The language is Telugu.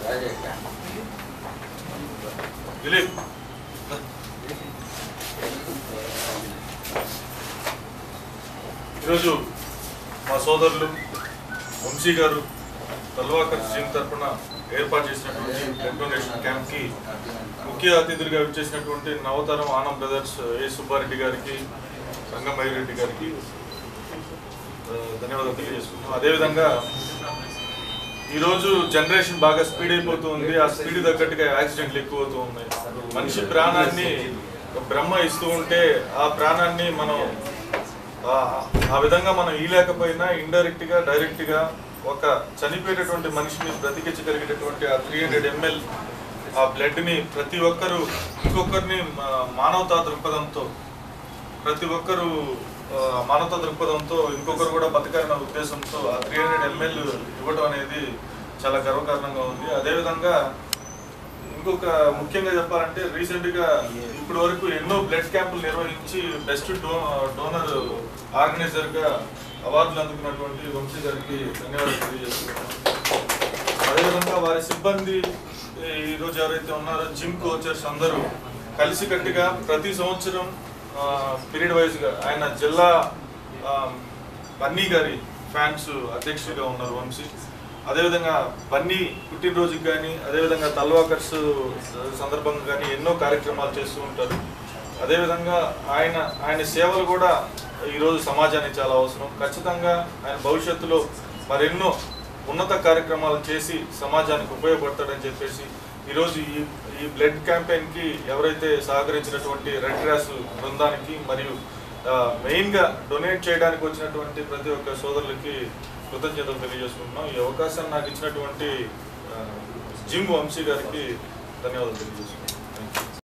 దిలీప్ ఈరోజు మా సోదరులు వంశీ గారు తల్వాకర్ జిమ్ తరఫున ఏర్పాటు చేసినటువంటి బ్లడ్ డొనేషన్ క్యాంప్కి ముఖ్య అతిథులుగా విచ్చేసినటువంటి నవతరం ఆనం బ్రదర్స్ ఏ సుబ్బారెడ్డి గారికి రంగమయ్య రెడ్డి గారికి ఆ, ధన్యవాదాలు తెలియజేసుకుంటున్నాం అదేవిధంగా ఈరోజు జనరేషన్ బాగా స్పీడ్ అయిపోతూ ఉంది ఆ స్పీడ్ తగ్గట్టుగా యాక్సిడెంట్లు ఎక్కువ అవుతూ ఉన్నాయి మనిషి ప్రాణాన్ని ఒక బ్రహ్మ ఇస్తూ ఉంటే ఆ ప్రాణాన్ని మనం ఆ- ఆ విధంగా మనం ఇయలేకపోయినా ఇండైరెక్ట్ గా డైరెక్ట్ గా ఒక చనిపోయేటటువంటి మనిషిని బ్రతికించగలిగేటటువంటి ఆ త్రీ హండ్రెడ్ ఎంఎల్ ఆ బ్లడ్ ని ప్రతి ఒక్కరు ఇంకొకరిని మా- మానవతా దృక్పథంతో ప్రతి ఒక్కరు ఆ, మానవతా దృక్పథంతో ఇంకొకరు కూడా బతకాలన్న ఉద్దేశంతో ఆ త్రీ హండ్రెడ్ ఎంఎల్ ఇవ్వడం అనేది చాలా గర్వకారణంగా ఉంది అదేవిధంగా ఇంకొక ముఖ్యంగా చెప్పాలంటే రీసెంట్ గా ఇప్పటి వరకు ఎన్నో బ్లడ్ క్యాంపులు నిర్వహించి బెస్ట్ డో డోనర్ ఆర్గనైజర్ గా అవార్డులు అందుకున్నటువంటి వంశీ గారికి ధన్యవాదాలు తెలియజేస్తున్నాను అదేవిధంగా వారి సిబ్బంది ఈ రోజు ఎవరైతే ఉన్నారో జిమ్ కోచర్స్ అందరూ కలిసికట్టుగా ప్రతి సంవత్సరం పీరియడ్ వైజ్ గా ఆయన జిల్లా ఆ, బన్నీ గారి ఫ్యాన్స్ అధ్యక్షుడిగా ఉన్నారు వంశీ అదేవిధంగా బన్నీ పుట్టినరోజుకి కానీ అదేవిధంగా తల్వాకర్స్ సందర్భంగా కానీ ఎన్నో కార్యక్రమాలు చేస్తూ ఉంటారు అదేవిధంగా ఆయన ఆయన సేవలు కూడా ఈరోజు సమాజానికి చాలా అవసరం ఖచ్చితంగా ఆయన భవిష్యత్తులో మరెన్నో ఉన్నత కార్యక్రమాలు చేసి సమాజానికి ఉపయోగపడతాడని చెప్పేసి ఈరోజు ఈ ఈ బ్లడ్ క్యాంపెయిన్కి ఎవరైతే సహకరించినటువంటి రెడ్ క్రాస్ బృందానికి మరియు ఆ, మెయిన్గా డొనేట్ చేయడానికి వచ్చినటువంటి ప్రతి ఒక్క సోదరులకి కృతజ్ఞతలు తెలియజేసుకుంటున్నాం ఈ అవకాశాన్ని నాకు ఇచ్చినటువంటి ఆ, జిమ్ వంశీ గారికి ధన్యవాదాలు తెలియజేసుకుంటున్నాం